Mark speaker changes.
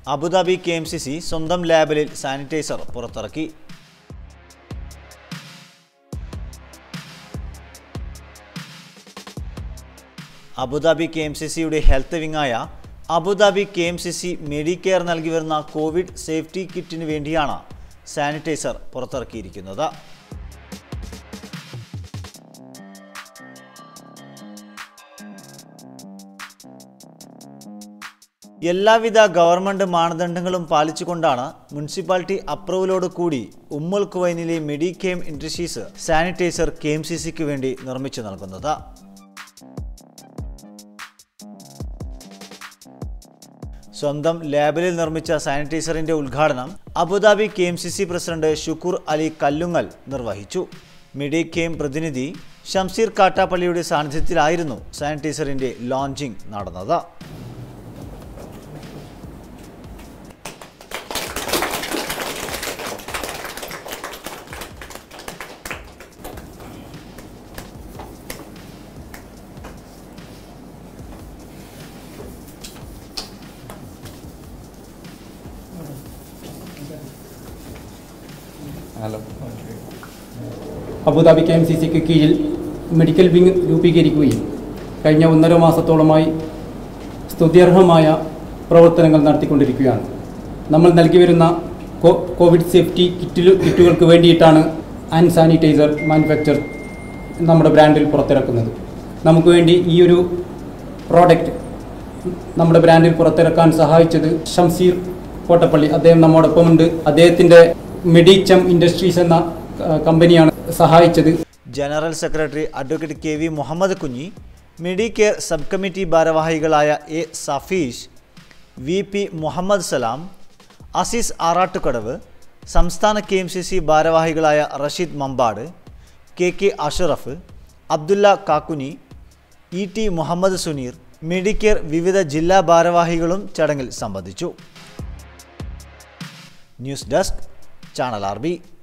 Speaker 1: Abu Dhabi K M C C സ്വന്തം ലാബിലിൽ sanitiser പുറത്തിറക്കി അബുദാബി കെ എം സി സിയുടെ ഹെൽത്ത് വിങ്ങായ Abu Dhabi K M C C Medicare നൽകി വരുന്ന കോവിഡ് സേഫ്റ്റി കിറ്റിന് വേണ്ടിയാണ് സാനിറ്റൈസർ പുറത്തിറക്കിയിരിക്കുന്നത് എല്ലാവിധ ഗവൺമെൻറ് മാനദണ്ഡങ്ങളും പാലിച്ചുകൊണ്ടാണ് മുനിസിപ്പാലിറ്റി അപ്രൂവലോട് കൂടി ഉമ്മുൽ കുവൈനിലെ മെഡിക്കെയിം industries sanitiser K M C സിക്ക് വേണ്ടി നിർമ്മിച്ചു നൽകുന്നത് സ്വന്തം ലാബിലിൽ നിർമ്മിച്ച സാനിറ്റൈസറിന്റെ ഉദ്ഘാടനം Abu Dhabi K M C C president Shukoor Ali Kallungal നിർവഹിച്ചു മെഡിക്കെയിം പ്രതിനിധി ഷംസീർ കാട്ടാപ്പള്ളിയുടെ സാന്നിധ്യത്തിലായിരുന്നു സാനിറ്റൈസറിന്റെ ലോഞ്ചിംഗ് നടന്നത്
Speaker 2: hello
Speaker 3: Abu Dhabi K M C സിക്ക് കീഴിൽ മെഡിക്കൽ വിങ് രൂപീകരിക്കുകയും കഴിഞ്ഞ ഒന്നര മാസത്തോളമായി സ്തുത്യർഹമായ പ്രവർത്തനങ്ങൾ നടത്തിക്കൊണ്ടിരിക്കുകയാണ് നമ്മൾ നൽകി വരുന്ന കോ- കോവിഡ് സേഫ്റ്റി കിറ്റിൽ കിറ്റുകൾക്ക് വേണ്ടിയിട്ടാണ് ഹാൻഡ് സാനിറ്റൈസർ മാനുഫാക്ചർ നമ്മുടെ ബ്രാൻഡിൽ പുറത്തിറക്കുന്നത് നമുക്ക് വേണ്ടി ഈ ഒരു പ്രോഡക്റ്റ് നമ്മുടെ ബ്രാൻഡിൽ പുറത്തിറക്കാൻ സഹായിച്ചത് ഷംസീർ കോട്ടപ്പള്ളി അദ്ദേഹം നമ്മോടൊപ്പമുണ്ട് അദ്ദേഹത്തിൻ്റെ മെഡിച്ചം ഇൻഡസ്ട്രീസ് എന്ന ആ, കമ്പനിയാണ് സഹായിച്ചത്
Speaker 1: general secretary advocate K V Muhammad Kunhi Medicare sub committee ഭാരവാഹികളായ A Safeesh V P Muhammad Salam Azeez Arattukadavu സംസ്ഥാന കെ എം സി സി ഭാരവാഹികളായ Rasheed Mambad K K Ashraf Abdulla Kakkuni E T Muhammad Suneer Medicare വിവിധ ജില്ലാ ഭാരവാഹികളും ചടങ്ങിൽ സംബന്ധിച്ചു news desk channel R B